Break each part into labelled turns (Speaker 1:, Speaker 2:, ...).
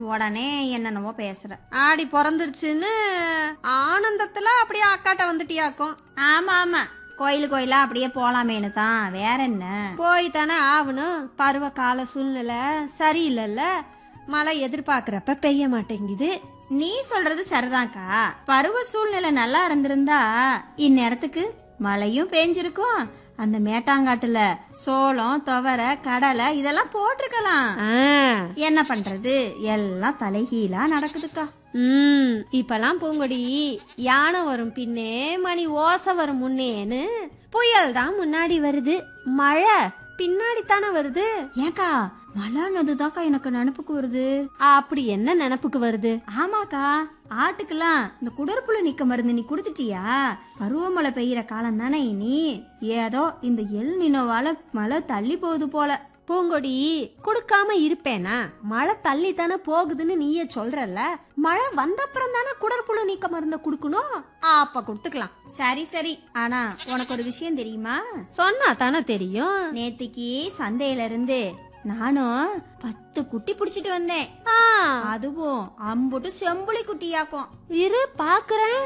Speaker 1: உடனே என்னென்னவோ பேசுற
Speaker 2: ஆடி பிறந்துருச்சுன்னு ஆனந்தத்துல அப்படியே அக்காட்ட வந்துட்டியாக்கும்
Speaker 1: ஆமா ஆமா கோயில் கோயிலா அப்படியே போலாமேனு தான் வேற என்ன
Speaker 2: போய் தானே ஆகணும் பருவ கால சூழ்நிலை சரியில்லைல்ல மழை எதிர்பார்க்கறப்ப பெய்ய மாட்டேங்குது
Speaker 1: நீ சொல்றது சரிதான்க்கா பருவ சூழ்நிலை நல்லா இருந்திருந்தா இந்நேரத்துக்கு மழையும் பேஞ்சிருக்கும் அந்த மேட்டாங்காட்டுல சோளம் துவரை கடலை இதெல்லாம் போட்டிருக்கலாம்
Speaker 2: ஆ,
Speaker 1: என்ன பண்றது எல்லாம் தலைகீழா நடக்குதுக்கா
Speaker 2: ம் இப்பெல்லாம் பூங்கொடி யானை வரும் பின்னே மணி ஓசை வரும் முன்னேன்னு புயல் தான் முன்னாடி வருது மழை பின்னாடி தானே வருது
Speaker 1: ஏக்கா மழைன்னதுதாக்கா எனக்கு நினப்புக்கு வருது
Speaker 2: அப்படி என்ன நினப்புக்கு வருது
Speaker 1: ஆமாக்கா ஆட்டுக்கெல்லாம் இந்த குடற்புழு நிக்க மருந்து நீ கொடுத்துட்டியா பருவமழை பெய்யற காலம் தானே இனி ஏதோ இந்த எல் நினோவால மழை தள்ளி போகுது போல
Speaker 2: பூங்கொடி கொடுக்காம இருப்பேனா மழை தள்ளி தானே போகுதுன்னு நீயே சொல்றல்ல மழை வந்தப்புறம் தானே குடற்புழு நீக்க மருந்த கொடுக்கணும் அப்ப கொடுத்துக்கலாம்
Speaker 1: சரி சரி ஆனா உனக்கு ஒரு விஷயம் தெரியுமா
Speaker 2: சொன்னா தானே தெரியும்
Speaker 1: நேத்திக்கு சந்தையில இருந்து நானும் பத்து குட்டி புடிச்சிட்டு வந்தேன்
Speaker 2: ஆ,
Speaker 1: அதுவும் அம்புட்டு செம்புளி குட்டியாக்கும்
Speaker 2: இரு பாக்குறேன்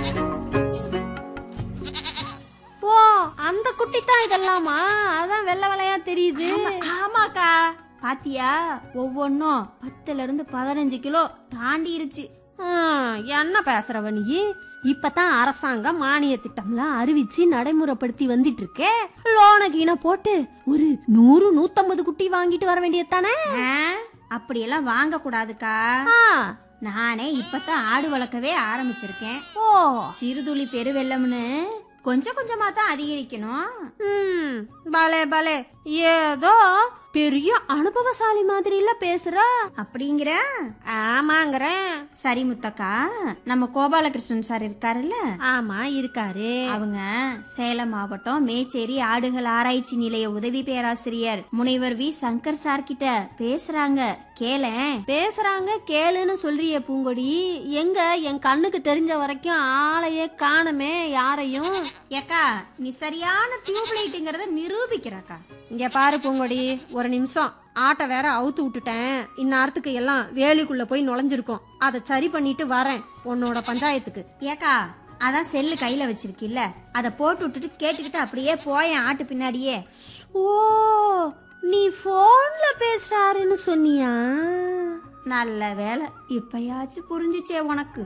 Speaker 2: ஓ அந்த குட்டி தான் இதெல்லாமா அதான் வெள்ளை வெள்ளையா தெரியுது
Speaker 1: ஆமாக்கா பாத்தியா ஒவ்வொன்னும் பத்துல இருந்து பதினஞ்சு கிலோ தாண்டிருச்சு
Speaker 2: ஆ, என்ன பேசுறவ நீ இப்பதான் அரசாங்கம் மானிய திட்டம்லாம் அறிவிச்சு நடைமுறைப்படுத்தி வந்துட்டு இருக்கே லோன கீன போட்டு ஒரு நூறு நூத்தம்பது குட்டி வாங்கிட்டு வர வேண்டியது தானே
Speaker 1: ஆ, அப்படியெல்லாம் வாங்க கூடாதுக்கா நானே இப்பதான் ஆடு வளர்க்கவே ஆரம்பிச்சிருக்கேன்
Speaker 2: ஓ
Speaker 1: சிறுதுளி பெருவெள்ளம்னு கொஞ்சம் கொஞ்சமா தான் அதிகரிக்கணும்
Speaker 2: ம் பலே பலே ஏதோ பெரிய அனுபவசாலி மாதிரில பேசுற
Speaker 1: அப்படிங்கிற
Speaker 2: ஆமாங்கிறேன்
Speaker 1: சரி முத்தக்கா நம்ம கோபாலகிருஷ்ணன் சார் இருக்காருல்ல
Speaker 2: ஆமா இருக்காரு
Speaker 1: அவங்க சேலம் மாவட்டம் மேச்சேரி ஆடுகள் ஆராய்ச்சி நிலைய உதவி பேராசிரியர் முனைவர் வி சங்கர் சார் கிட்ட பேசுறாங்க கேளேன்
Speaker 2: பேசுறாங்க கேளுன்னு சொல்றியே பூங்கொடி எங்க என் கண்ணுக்கு தெரிஞ்ச வரைக்கும் ஆளையே காணமே யாரையும்
Speaker 1: ஏக்கா நீ சரியான டியூப் லைட்டுங்கிறத நிரூபிக்கிறக்கா
Speaker 2: இங்க பாரு பூங்கொடி ஒரு நிமிஷம் ஆட்டை வேற அவுத்து விட்டுட்டேன் இந்நேரத்துக்கு எல்லாம் வேலிக்குள்ள போய் நுழைஞ்சிருக்கோம் அதை சரி பண்ணிட்டு வரேன் உன்னோட பஞ்சாயத்துக்கு
Speaker 1: ஏக்கா அதான் செல்லு கையில வச்சிருக்கில்ல அதை போட்டு விட்டுட்டு கேட்டுக்கிட்டு அப்படியே போயேன் ஆட்டு பின்னாடியே
Speaker 2: ஓ நீ போன்ல பேசுறாருன்னு சொன்னியா
Speaker 1: நல்ல வேலை இப்பயாச்சும் புரிஞ்சுச்சே உனக்கு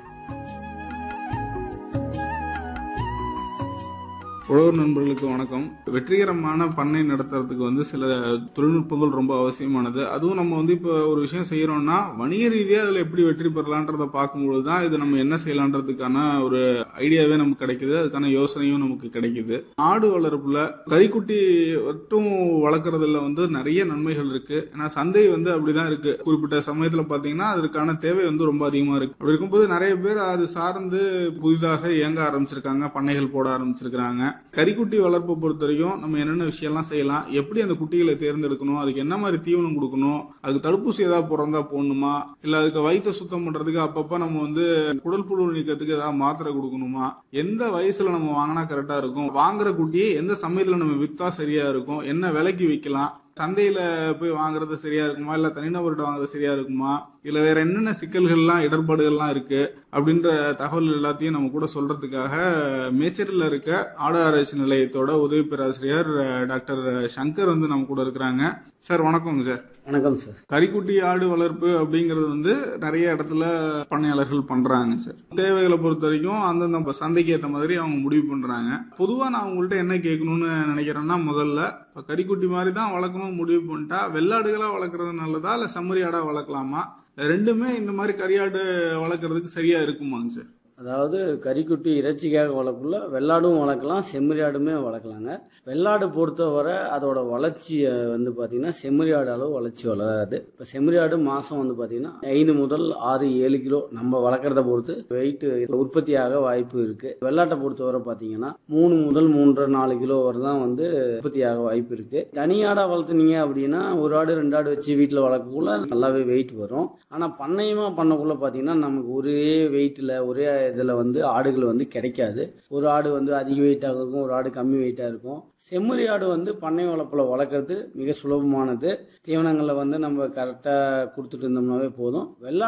Speaker 3: உழவர் நண்பர்களுக்கு வணக்கம் வெற்றிகரமான பண்ணை நடத்துறதுக்கு வந்து சில தொழில்நுட்பங்கள் ரொம்ப அவசியமானது அதுவும் நம்ம வந்து இப்போ ஒரு விஷயம் செய்யறோம்னா வணிக ரீதியாக அதில் எப்படி வெற்றி பெறலான்றத பார்க்கும்பொழுது தான் இது நம்ம என்ன செய்யலான்றதுக்கான ஒரு ஐடியாவே நமக்கு கிடைக்குது அதுக்கான யோசனையும் நமக்கு கிடைக்குது ஆடு வளர்ப்புல கறிக்குட்டி மட்டும் வளர்க்குறதுல வந்து நிறைய நன்மைகள் இருக்கு ஏன்னா சந்தை வந்து அப்படிதான் இருக்கு குறிப்பிட்ட சமயத்துல பாத்தீங்கன்னா அதற்கான தேவை வந்து ரொம்ப அதிகமா இருக்கு அப்படி இருக்கும்போது நிறைய பேர் அது சார்ந்து புதிதாக இயங்க ஆரம்பிச்சிருக்காங்க பண்ணைகள் போட ஆரம்பிச்சிருக்காங்க கறிக்குட்டி வளர்ப்பை பொறுத்த வரைக்கும் நம்ம என்னென்ன விஷயம்லாம் செய்யலாம் எப்படி அந்த குட்டிகளை தேர்ந்தெடுக்கணும் அதுக்கு என்ன மாதிரி தீவனம் கொடுக்கணும் அதுக்கு தடுப்பூசி ஏதாவது பிறந்தா போடணுமா இல்ல அதுக்கு வயிற்ற சுத்தம் பண்றதுக்கு அப்பப்ப நம்ம வந்து குடல் புழு நீக்கத்துக்கு ஏதாவது மாத்திரை கொடுக்கணுமா எந்த வயசுல நம்ம வாங்கினா கரெக்டா இருக்கும் வாங்குற குட்டியை எந்த சமயத்துல நம்ம வித்தா சரியா இருக்கும் என்ன விலைக்கு விற்கலாம் சந்தையில போய் வாங்குறது சரியா இருக்குமா இல்ல தனிநபர்கிட்ட வாங்குறது சரியா இருக்குமா இல்ல வேற என்னென்ன சிக்கல்கள்லாம் இடர்பாடுகள்லாம் இருக்கு அப்படின்ற தகவல் எல்லாத்தையும் நம்ம கூட சொல்றதுக்காக மேச்சேரியில் இருக்க ஆடு ஆராய்ச்சி நிலையத்தோட உதவி பேராசிரியர் அஹ், டாக்டர் சங்கர் வந்து நம்ம கூட இருக்கிறாங்க சார் வணக்கங்க சார்
Speaker 4: வணக்கம் சார்
Speaker 3: கறிக்குட்டி ஆடு வளர்ப்பு அப்படிங்கிறது வந்து நிறைய இடத்துல பண்ணையாளர்கள் பண்றாங்க சார் தேவைகளை பொறுத்த வரைக்கும் அந்தந்த சந்தைக்கு ஏற்ற மாதிரி அவங்க முடிவு பண்றாங்க பொதுவா நான் உங்கள்கிட்ட என்ன கேட்கணும்னு நினைக்கிறேன்னா முதல்ல இப்ப கறிக்குட்டி மாதிரி தான் வளர்க்கணும் முடிவு பண்ணிட்டா வெள்ளாடுகளா வளர்க்குறது நல்லதா இல்ல செம்மறி ஆடா வளர்க்கலாமா ரெண்டுமே இந்த மாதிரி கறியாடு வளர்க்குறதுக்கு சரியா இருக்குமாங்க சார்
Speaker 4: அதாவது கறிக்குட்டி இறைச்சிக்காக வளர்க்கல வெள்ளாடும் வளர்க்கலாம் செம்மறியாடுமே வளர்க்கலாங்க வெள்ளாடு பொறுத்தவரை அதோட வளர்ச்சியை வந்து பார்த்தீங்கன்னா செம்மறியாடு அளவு வளர்ச்சி வளராது இப்போ செம்மறியாடு மாதம் வந்து பார்த்தீங்கன்னா ஐந்து முதல் ஆறு ஏழு கிலோ நம்ம வளர்க்குறத பொறுத்து வெயிட் உற்பத்தியாக வாய்ப்பு இருக்குது வெள்ளாட்டை பொறுத்தவரை பார்த்தீங்கன்னா மூணு முதல் மூன்றரை நாலு கிலோ வரை தான் வந்து உற்பத்தியாக வாய்ப்பு இருக்குது தனியாடா வளர்த்துனீங்க அப்படின்னா ஒரு ஆடு ரெண்டு ஆடு வச்சு வீட்டில் வளர்க்கக்குள்ள நல்லாவே வெயிட் வரும் ஆனால் பண்ணையமாக பண்ணக்குள்ள பார்த்தீங்கன்னா நமக்கு ஒரே வெயிட்டில் ஒரே இதில் வந்து ஆடுகள் வந்து கிடைக்காது ஒரு ஆடு வந்து அதிக வெயிட்டாக இருக்கும் ஒரு ஆடு கம்மி வெயிட்டாக இருக்கும் செம்மறி ஆடு வந்து பண்ணை வளர்ப்பில் வளர்க்குறது மிக சுலபமானது தீவனங்களை வந்து நம்ம கரெக்டாக கொடுத்துட்டு இருந்தோம்னாவே போதும் வெள்ளாடு